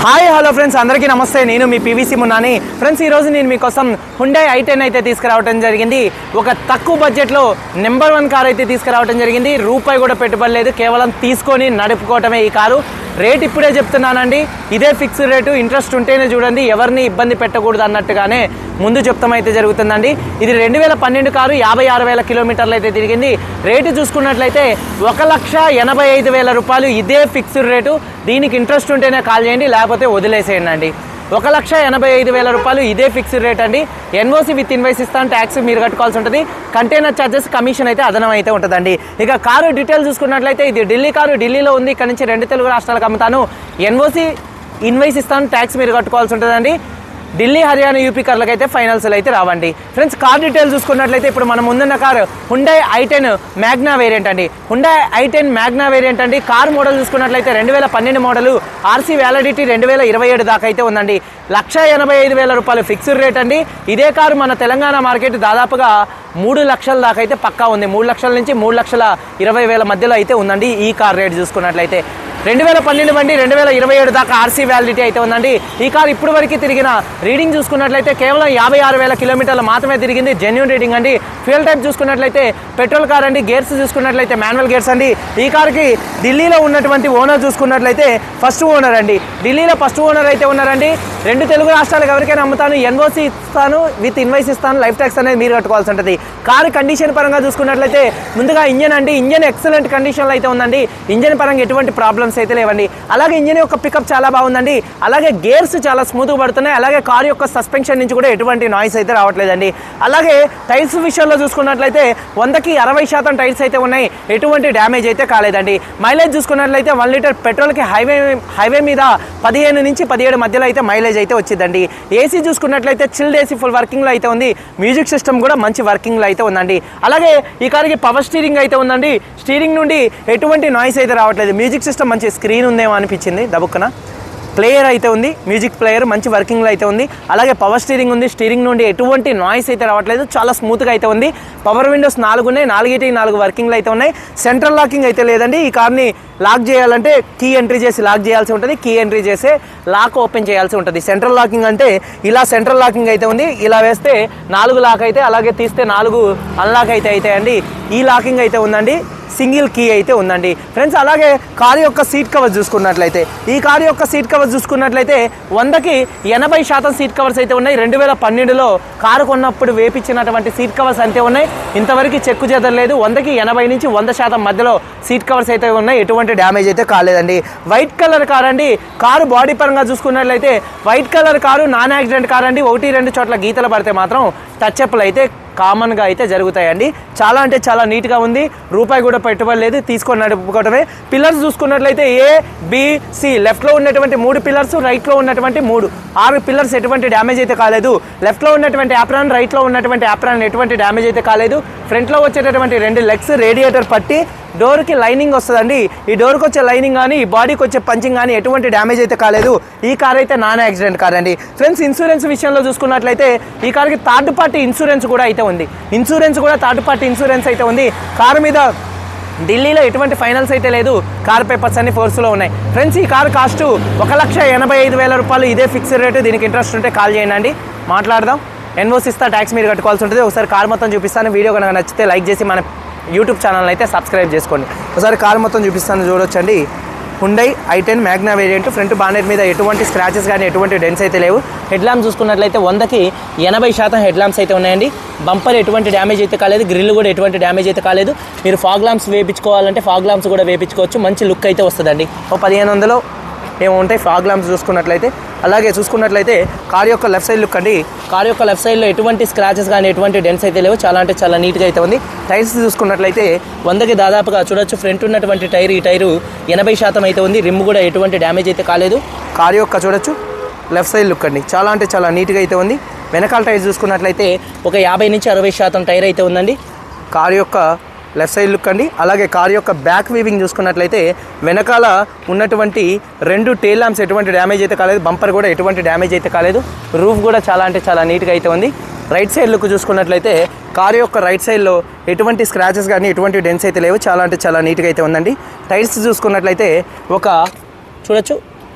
hi hello friends అందరికీ నమస్తే నేను మీ పీవీసీ మున్నాని ఫ్రెండ్స్ ఈరోజు నేను మీకోసం హుండై ఐ టెన్ అయితే తీసుకురావడం జరిగింది ఒక తక్కువ బడ్జెట్లో నెంబర్ వన్ కార్ అయితే తీసుకురావడం జరిగింది రూపాయి కూడా పెట్టుబడి లేదు కేవలం తీసుకొని నడుపుకోవటమే ఈ కారు రేట్ ఇప్పుడే చెప్తున్నానండి ఇదే ఫిక్స్డ్ రేటు ఇంట్రెస్ట్ ఉంటేనే చూడండి ఎవరిని ఇబ్బంది పెట్టకూడదు అన్నట్టుగానే ముందు చెప్తాం అయితే జరుగుతుందండి ఇది రెండు వేల పన్నెండు కారు యాభై ఆరు వేల కిలోమీటర్లు అయితే తిరిగింది రేటు చూసుకున్నట్లయితే ఒక లక్ష ఎనభై ఐదు వేల రూపాయలు ఇదే ఫిక్స్డ్ రేటు దీనికి ఇంట్రెస్ట్ ఉంటేనే కాల్ చేయండి లేకపోతే వదిలేసేయండి అండి ఒక లక్ష ఎనభై ఐదు వేల రూపాయలు ఇదే ఫిక్స్డ్ రేట్ అండి ఎన్ఓసి విత్ ఇన్వైస్ ఇస్తాను ట్యాక్స్ మీరు కట్టుకోవాల్సి ఉంటుంది కంటైనర్ ఛార్జెస్ కమిషన్ అయితే అదనం అయితే ఉంటుందండి ఇక కారు డీటెయిల్స్ చూసుకున్నట్లయితే ఇది ఢిల్లీ కారు ఢిల్లీలో ఉంది ఇక్కడ నుంచి రెండు తెలుగు రాష్ట్రాలకు అమ్ముతాను ఎన్ఓసి ఇన్వైస్ ఇస్తాను ట్యాక్స్ మీరు కట్టుకోవాల్సి ఉంటుందండి ఢిల్లీ హర్యానా యూపీ కార్లకు అయితే ఫైనల్స్ అయితే రావండి ఫ్రెండ్స్ కార్ డీటెయిల్స్ చూసుకున్నట్లయితే ఇప్పుడు మనం ముందున్న car Hyundai i ten Magna variant అండి Hyundai i ten Magna variant అండి కార్ మోడల్ చూసుకున్నట్లయితే రెండు వేల పన్నెండు మోడల్ ఆర్సీ వ్యాలిడిటీ రెండు వేల ఇరవై ఏడు దాకా అయితే ఉందండి లక్ష ఎనభై ఐదు వేల రూపాయలు ఫిక్స్డ్ రేట్ అండి ఇదే కారు మన తెలంగాణ మార్కెట్ దాదాపుగా మూడు లక్షల దాకా అయితే పక్కా ఉంది మూడు లక్షల నుంచి మూడు లక్షల ఇరవై వేల మధ్యలో అయితే ఉందండి ఈ కార్ రేట్ చూసుకున్నట్లయితే రెండు వేల పన్నెండు బండి రెండు వేల ఇరవై ఏడు దాకా ఆర్సీ వ్యాలిడిటీ అయితే ఉందండి ఈ కార్ ఇప్పుడు వరకు తిరిగిన రీడింగ్ చూసుకున్నట్లయితే కేవలం యాభై ఆరు వేల కిలోమీటర్లు మాత్రమే తిరిగింది జెన్యున్ రీడింగ్ అండి ఫ్యూల్ టైప్ చూసుకున్నట్లయితే పెట్రోల్ కార్ అండి గేర్స్ చూసుకున్నట్లయితే మాన్యువల్ గేర్స్ అండి ఈ కార్కి ఢిల్లీలో ఉన్నటువంటి ఓనర్ చూసుకున్నట్లయితే ఫస్ట్ ఓనర్ అండి ఢిల్లీలో ఫస్ట్ ఓనర్ అయితే ఉన్నారండి రెండు తెలుగు రాష్ట్రాలకు ఎవరికైనా అమ్ముతాను ఎన్ఓసి ఇస్తాను విత్ ఇన్వైస్ ఇస్తాను లైఫ్ ట్యాక్స్ అనేది మీరు కట్టుకోవాల్సి ఉంటుంది కారు కండిషన్ పరంగా చూసుకున్నట్లయితే ముందుగా ఇంజన్ అండి ఇంజన్ ఎక్సలెంట్ కండిషన్లో అయితే ఉందండి ఇంజన్ పరంగా ఎటువంటి ప్రాబ్లమ్స్ అయితే లేవండి అలాగే ఇంజన్ యొక్క పికప్ చాలా బాగుందండి అలాగే గేర్స్ చాలా స్మూత్గా పడుతున్నాయి అలాగే కారు యొక్క సస్పెన్షన్ నుంచి కూడా ఎటువంటి నాయిస్ అయితే రావట్లేదండి అలాగే టైర్స్ విషయంలో చూసుకున్నట్లయితే వందకి అరవై శాతం టైర్స్ అయితే ఉన్నాయి ఎటువంటి డ్యామేజ్ అయితే కాలేదండి మైలేజ్ చూసుకున్నట్లయితే వన్ లీటర్ పెట్రోల్కి హైవే హైవే మీద పదిహేను నుంచి పదిహేడు మధ్యలో అయితే మైలేజ్ అయితే వచ్చిందండి ఏసీ చూసుకున్నట్లయితే చిల్డ్ ఏసీ ఫుల్ వర్కింగ్లో అయితే ఉంది మ్యూజిక్ సిస్టమ్ కూడా మంచి వర్కింగ్లో అయితే ఉందండి అలాగే ఈ కార్కి పవర్ స్టీరింగ్ అయితే ఉందండి స్టీరింగ్ నుండి ఎటువంటి నాయిస్ అయితే రావట్లేదు మ్యూజిక్ సిస్టమ్ మంచి స్క్రీన్ ఉందేమో అనిపించింది దబుక్కన ప్లేయర్ అయితే ఉంది మ్యూజిక్ ప్లేయర్ మంచి వర్కింగ్లో అయితే ఉంది అలాగే పవర్ స్టీరింగ్ ఉంది స్టీరింగ్ నుండి ఎటువంటి నాయిస్ అయితే రావట్లేదు చాలా స్మూత్గా అయితే ఉంది పవర్ విండోస్ నాలుగు ఉన్నాయి నాలుగిటి నాలుగు వర్కింగ్లో అయితే ఉన్నాయి సెంట్రల్ లాకింగ్ అయితే లేదండి ఈ కార్ని లాక్ చేయాలంటే కీ ఎంట్రీ చేసి లాక్ చేయాల్సి ఉంటుంది కీ ఎంట్రీ చేసే లాక్ ఓపెన్ చేయాల్సి ఉంటుంది సెంట్రల్ లాకింగ్ అంటే ఇలా సెంట్రల్ లాకింగ్ అయితే ఉంది ఇలా వేస్తే నాలుగు లాక్ అయితే అలాగే తీస్తే నాలుగు అన్లాక్ అయితే అవుతాయండి ఈ లాకింగ్ అయితే ఉందండి సింగిల్ కీ అయితే ఉందండి ఫ్రెండ్స్ అలాగే కారు యొక్క సీట్ కవర్స్ చూసుకున్నట్లయితే ఈ కారు యొక్క సీట్ కవర్స్ చూసుకున్నట్లయితే వందకి ఎనభై శాతం సీట్ కవర్స్ అయితే ఉన్నాయి రెండు వేల పన్నెండులో కారు కొన్నప్పుడు వేపించినటువంటి సీట్ కవర్స్ అంతే ఉన్నాయి ఇంతవరకు చెక్కు చేదలేదు వందకి ఎనభై నుంచి వంద శాతం మధ్యలో సీట్ కవర్స్ అయితే ఉన్నాయి ఎటువంటి డ్యామేజ్ అయితే కాలేదండి వైట్ కలర్ కార్ అండి కారు బాడీ పరంగా చూసుకున్నట్లయితే white colour car non accident car అండి ఒకటి రెండు చోట్ల గీతలు పడితే మాత్రం టచ్ అప్లు అయితే కామన్గా అయితే జరుగుతాయండి చాలా అంటే చాలా నీట్గా ఉంది రూపాయి కూడా పెట్టుబడి లేదు తీసుకొని నడుపుకోవడమే పిల్లర్స్ చూసుకున్నట్లయితే ఏ బి సి లెఫ్ట్లో ఉన్నటువంటి మూడు పిల్లర్స్ రైట్లో ఉన్నటువంటి మూడు ఆరు పిల్లర్స్ ఎటువంటి డ్యామేజ్ అయితే కాలేదు లెఫ్ట్లో ఉన్నటువంటి యాప్రాన్ రైట్లో ఉన్నటువంటి యాప్రాన్ ఎటువంటి డ్యామేజ్ అయితే కాలేదు ఫ్రంట్లో వచ్చేటటువంటి రెండు లెగ్స్ రేడియేటర్ పట్టి డోర్కి లైనింగ్ వస్తుందండి ఈ డోర్కి వచ్చే లైనింగ్ కానీ ఈ బాడీకి వచ్చే పంచింగ్ కానీ ఎటువంటి డ్యామేజ్ అయితే కాలేదు ఈ కార్ అయితే నాన్ యాక్సిడెంట్ కార్ అండి ఫ్రెండ్స్ ఇన్సూరెన్స్ విషయంలో చూసుకున్నట్లయితే ఈ కార్కి థర్డ్ పార్టీ ఇన్సూరెన్స్ కూడా అయితే ఉంది ఇన్సూరెన్స్ కూడా థర్డ్ పార్టీ ఇన్సూరెన్స్ అయితే ఉంది కారు మీద ఢిల్లీలో ఎటువంటి ఫైనల్స్ అయితే లేదు కార్ పేపర్స్ అన్ని ఫోర్స్లో ఉన్నాయి ఫ్రెండ్స్ ఈ కార్ కాస్ట్ ఒక లక్ష ఎనభై ఐదు వేల రూపాయలు ఇదే ఫిక్స్డ్ రేటు దీనికి ఇంట్రెస్ట్ ఉంటే కాల్ చేయండి అండి మాట్లాడదాం ఎన్ఓసి ఇస్తా ట్యాక్స్ మీరు కట్టుకోవాల్సి ఉంటుంది ఒకసారి కార్ మొత్తం చూపిస్తాను వీడియో కనుక నచ్చితే లైక్ చేసి మన యూట్యూబ్ ఛానల్ అయితే సబ్స్క్రైబ్ చేసుకోండి ఒకసారి కార్ మొత్తం చూపిస్తాను చూడొచ్చండి Hyundai i ten Magna variant front bonnet మీద ఎటువంటి స్క్రాచెస్ కానీ ఎటువంటి డెన్స్ అయితే లేవు హెడ్ ల్యాంప్ చూసుకున్నట్లయితే వందకి ఎనభై శాతం హెడ్ ల్యాంప్స్ అయితే ఉన్నాయండి బంపర్ ఎటువంటి డ్యామేజ్ అయితే కాలేదు గ్రిల్ కూడా ఎటువంటి డ్యామేజ్ అయితే కాలేదు మీరు ఫాగ్ ల్యాంప్స్ వేయించుకోవాలంటే ఫాగ్ ల్యాంప్స్ కూడా వేయించుకోవచ్చు మంచి లుక్ అయితే వస్తుందండి ఓ పదిహేను వందలు ఏమో ఉంటాయి ఫాగ్ ల్యాంప్స్ చూసుకున్నట్లయితే అలాగే చూసుకున్నట్లయితే కార్ యొక్క లెఫ్ట్ సైడ్ లుక్ అండి కార్ యొక్క లెఫ్ట్ సైడ్లో ఎటువంటి స్క్రాచెస్ కానీ ఎటువంటి డెన్స్ అయితే లేవు చాలా అంటే చాలా నీట్గా అయితే ఉంది టైర్స్ చూసుకున్నట్లయితే వందకి దాదాపుగా చూడొచ్చు ఫ్రంట్ ఉన్నటువంటి టైర్ ఈ టైరు ఎనభై శాతం అయితే ఉంది రిమ్ కూడా ఎటువంటి డ్యామేజ్ అయితే కాలేదు కార్ యొక్క చూడొచ్చు లెఫ్ట్ సైడ్ లుక్ అండి చాలా అంటే చాలా నీట్గా అయితే ఉంది వెనకాల టైర్ చూసుకున్నట్లయితే ఒక యాభై నుంచి అరవై శాతం టైర్ అయితే ఉందండి కార్ యొక్క లెఫ్ట్ సైడ్ లుక్ అండి అలాగే కార్ యొక్క బ్యాక్ వీవింగ్ చూసుకున్నట్లయితే వెనకాల ఉన్నటువంటి రెండు టేల్ ల్యాంప్స్ ఎటువంటి డ్యామేజ్ అయితే కాలేదు బంపర్ కూడా ఎటువంటి డ్యామేజ్ అయితే కాలేదు రూఫ్ కూడా చాలా అంటే చాలా నీట్గా అయితే ఉంది రైట్ సైడ్ లుక్ చూసుకున్నట్లయితే కారు యొక్క రైట్ సైడ్లో ఎటువంటి స్క్రాచెస్ కానీ ఎటువంటి డెన్స్ అయితే లేవు చాలా అంటే చాలా నీట్గా అయితే ఉందండి టైర్స్ చూసుకున్నట్లయితే ఒక చూడొచ్చు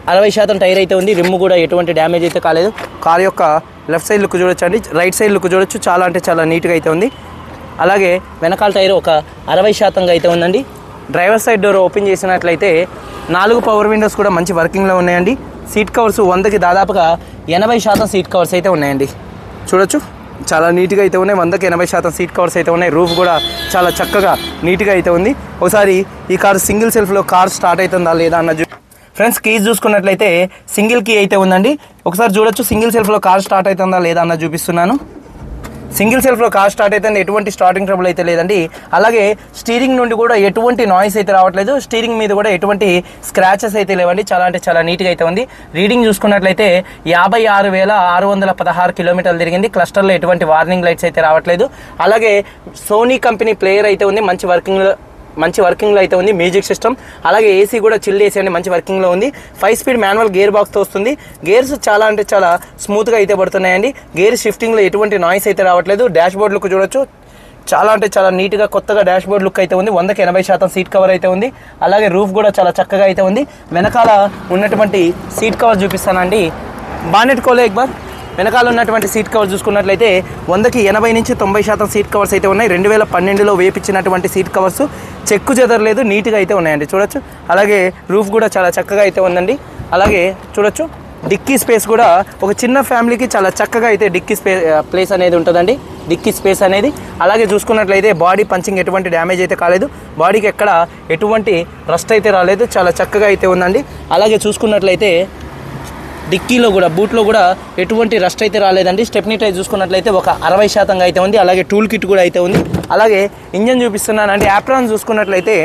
అరవై శాతం టైర్ అయితే ఉంది రిమ్ కూడా ఎటువంటి డ్యామేజ్ అయితే కాలేదు కార్ యొక్క లెఫ్ట్ సైడ్ లుక్ చూడొచ్చు అండి రైట్ సైడ్ లుక్ చూడొచ్చు చాలా అంటే చాలా నీట్గా అయితే ఉంది అలాగే వెనకాల టైర్ ఒక అరవై శాతంగా అయితే ఉందండి డ్రైవర్ సైడ్ డోర్ ఓపెన్ చేసినట్లయితే నాలుగు పవర్ విండోస్ కూడా మంచి వర్కింగ్లో ఉన్నాయండి సీట్ కవర్స్ వందకి దాదాపుగా ఎనభై శాతం సీట్ కవర్స్ అయితే ఉన్నాయండి చూడొచ్చు చాలా నీట్గా అయితే ఉన్నాయి వందకి ఎనభై శాతం సీట్ కవర్స్ అయితే ఉన్నాయి రూఫ్ కూడా చాలా చక్కగా నీట్గా అయితే ఉంది ఒకసారి ఈ కార్ సింగిల్ సెల్ఫ్లో కార్ స్టార్ట్ అవుతుందా లేదా అన్న చూ- ఫ్రెండ్స్ కీస్ చూసుకున్నట్లయితే సింగిల్ కీ అయితే ఉందండి ఒకసారి చూడొచ్చు సింగిల్ సెల్ఫ్లో కార్ స్టార్ట్ అవుతుందా లేదా అన్న చూపిస్తున్నాను సింగిల్ సెల్ఫ్లో కార్ స్టార్ట్ అయితే ఎటువంటి స్టార్టింగ్ ట్రబుల్ అయితే లేదండి అలాగే స్టీరింగ్ నుండి కూడా ఎటువంటి నాయిస్ అయితే రావట్లేదు స్టీరింగ్ మీద కూడా ఎటువంటి స్క్రాచెస్ అయితే లేవండి చాలా అంటే చాలా నీట్గా అయితే ఉంది రీడింగ్ చూసుకున్నట్లయితే యాభై ఆరు వేల ఆరు వందల పదహారు కిలోమీటర్లు తిరిగింది క్లస్టర్లో ఎటువంటి వార్నింగ్ లైట్స్ అయితే రావట్లేదు అలాగే సోనీ కంపెనీ ప్లేయర్ అయితే ఉంది మంచి వర్కింగ్ మంచి వర్కింగ్లో అయితే ఉంది మ్యూజిక్ సిస్టమ్ అలాగే ఏసీ కూడా చిల్ ఏసీ అండి మంచి వర్కింగ్లో ఉంది ఫైవ్ స్పీడ్ మాన్యువల్ గేర్ బాక్స్తో వస్తుంది గేర్స్ చాలా అంటే చాలా స్మూత్గా అయితే పడుతున్నాయండి గేర్ షిఫ్టింగ్లో ఎటువంటి నాయిస్ అయితే రావట్లేదు డాష్ బోర్డ్ లుక్ చూడొచ్చు చాలా అంటే చాలా నీట్గా కొత్తగా డాష్ బోర్డ్ లుక్ అయితే ఉంది వందకి ఎనభై శాతం సీట్ కవర్ అయితే ఉంది అలాగే రూఫ్ కూడా చాలా చక్కగా అయితే ఉంది వెనకాల ఉన్నటువంటి సీట్ కవర్ చూపిస్తానండి బానెట్ కోలే ఎక్బార్ వెనకాల ఉన్నటువంటి సీట్ కవర్ చూసుకున్నట్లయితే వందకి ఎనభై నుంచి తొంభై శాతం సీట్ కవర్స్ అయితే ఉన్నాయి రెండు వేల పన్నెండులో వేపించినటువంటి సీట్ కవర్స్ చెక్కు చెదరలేదు నీట్గా అయితే ఉన్నాయండి చూడొచ్చు అలాగే రూఫ్ కూడా చాలా చక్కగా అయితే ఉందండి అలాగే చూడొచ్చు డిక్కీ స్పేస్ కూడా ఒక చిన్న ఫ్యామిలీకి చాలా చక్కగా అయితే డిక్కీ స్పే ప్లేస్ అనేది ఉంటుందండి డిక్కీ స్పేస్ అనేది అలాగే చూసుకున్నట్లయితే బాడీ పంచింగ్ ఎటువంటి డ్యామేజ్ అయితే కాలేదు బాడీకి ఎక్కడ ఎటువంటి రస్ట్ అయితే రాలేదు చాలా చక్కగా అయితే ఉందండి అలాగే చూసుకున్నట్లయితే డిక్కీలో కూడా బూట్లో కూడా ఎటువంటి రస్ట్ అయితే రాలేదండి స్టెప్నీ టైర్ చూసుకున్నట్లయితే ఒక అరవై శాతంగా అయితే ఉంది అలాగే టూల్ కిట్ కూడా అయితే ఉంది అలాగే ఇంజన్ చూపిస్తున్నానండి యాప్రాన్ చూసుకున్నట్లయితే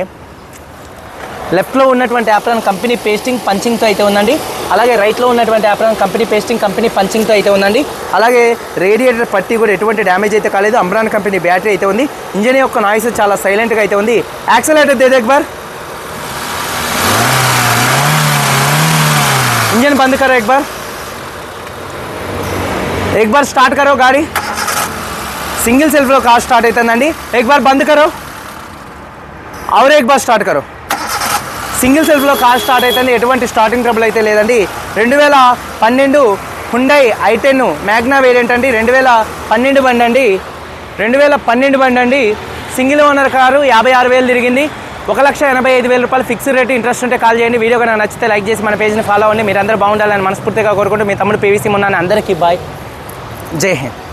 లెఫ్ట్లో ఉన్నటువంటి యాప్రాన్ కంపెనీ పేస్టింగ్ పంచింగ్తో అయితే ఉందండి అలాగే రైట్లో ఉన్నటువంటి యాప్రాన్ కంపెనీ పేస్టింగ్ కంపెనీ పంచింగ్తో అయితే ఉందండి అలాగే రేడియేటర్ పట్టి కూడా ఎటువంటి డ్యామేజ్ అయితే కాలేదు అమ్రాన్ కంపెనీ బ్యాటరీ అయితే ఉంది ఇంజన్ యొక్క నాయిస్ చాలా సైలెంట్గా అయితే ఉంది యాక్సలేటర్ దేదే బార్ इंजन बंद करो एक बार एक बार स्टार्ट करो गाड़ी సింగిల్ సెల్ఫ్లో కార్ స్టార్ట్ అవుతుందండి ఎక్ బార్ బంద్ కరో అవర్ ఎక్ బార్ స్టార్ట్ కరో సింగిల్ సెల్ఫ్లో కార్ స్టార్ట్ అవుతుంది ఎటువంటి స్టార్టింగ్ ట్రబుల్ అయితే లేదండి రెండు వేల పన్నెండు Hyundai i ten Magna variant అండి రెండు వేల పన్నెండు బండి అండి రెండు వేల పన్నెండు బండి అండి సింగిల్ ఓనర్ కారు యాభై ఆరు వేలు తిరిగింది ఒక లక్ష ఎనభై ఐదు వేల రూపాయలు ఫిక్స్డ్ రేట్ ఇంట్రెస్ట్ ఉంటే కాల్ చేయండి వీడియో కనుక నచ్చితే లైక్ చేసి మన పేజ్ని ఫాలో అవ్వండి మీరు అందరూ బాగుండాలని మనస్ఫూర్తిగా కోరుకుంటూ మీ తమ్ముడు పీవీసీ ఉన్నాను అందరికీ బాయ్ జై హింద్